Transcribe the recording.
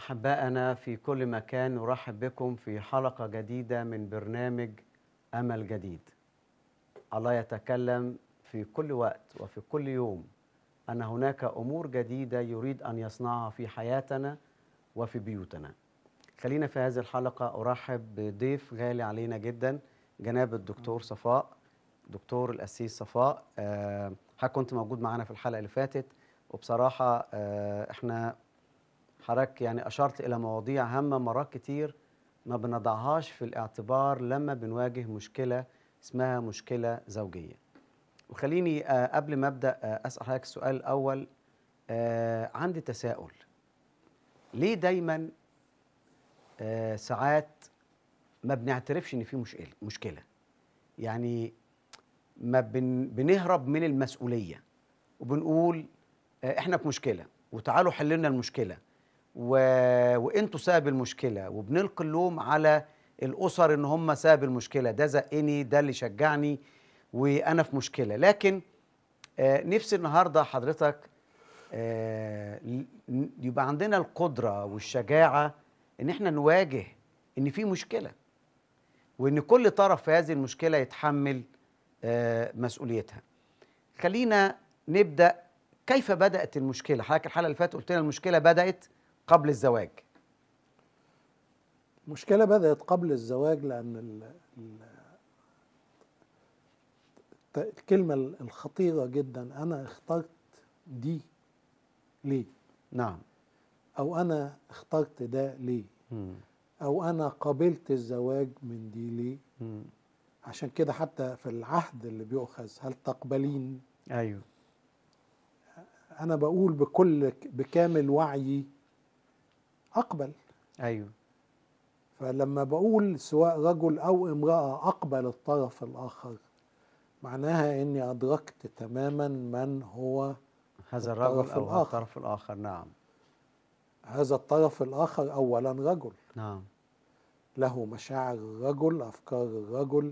أحبائنا في كل مكان نرحب بكم في حلقة جديدة من برنامج أمل جديد الله يتكلم في كل وقت وفي كل يوم أن هناك أمور جديدة يريد أن يصنعها في حياتنا وفي بيوتنا خلينا في هذه الحلقة أرحب بضيف غالي علينا جدا جناب الدكتور صفاء دكتور الأسيس صفاء آه، حضرتك كنت موجود معانا في الحلقة اللي فاتت وبصراحة آه، احنا حضرتك يعني أشرت إلى مواضيع هامة مرات كتير ما بنضعهاش في الاعتبار لما بنواجه مشكلة اسمها مشكلة زوجية وخليني آه، قبل ما أبدأ آه، أسأل حضرتك السؤال الأول آه، عندي تساؤل ليه دايما آه، ساعات ما بنعترفش ان في مشكله مشكله يعني ما بن بنهرب من المسؤوليه وبنقول آه، احنا في مشكله وتعالوا حل لنا المشكله و... وانتوا سبب المشكله وبنلقي اللوم على الاسر ان هم سبب المشكله ده زقني ده اللي شجعني وانا في مشكله لكن آه، نفسي النهارده حضرتك آه، ل- ن- يبقى عندنا القدره والشجاعه ان احنا نواجه ان في مشكله وان كل طرف في هذه المشكله يتحمل آه، مسؤوليتها خلينا نبدا كيف بدات المشكله حضرتك الحلقه اللي فاتت قلت لنا المشكله بدات قبل الزواج المشكلة بدأت قبل الزواج لأن ال ال الت- الكلمة الخطيرة جدا أنا اخترت دي ليه؟ نعم أو أنا اخترت ده ليه؟ مم. أو أنا قبلت الزواج من دي ليه؟ مم. عشان كده حتى في العهد اللي بيؤخذ هل تقبلين؟ ايوه أنا بقول بكل بكامل وعيي أقبل ايوه فلما بقول سواء رجل او امراه اقبل الطرف الاخر معناها اني ادركت تماما من هو هذا الطرف الرجل او الآخر. الطرف الاخر نعم هذا الطرف الاخر اولا رجل نعم له مشاعر الرجل افكار الرجل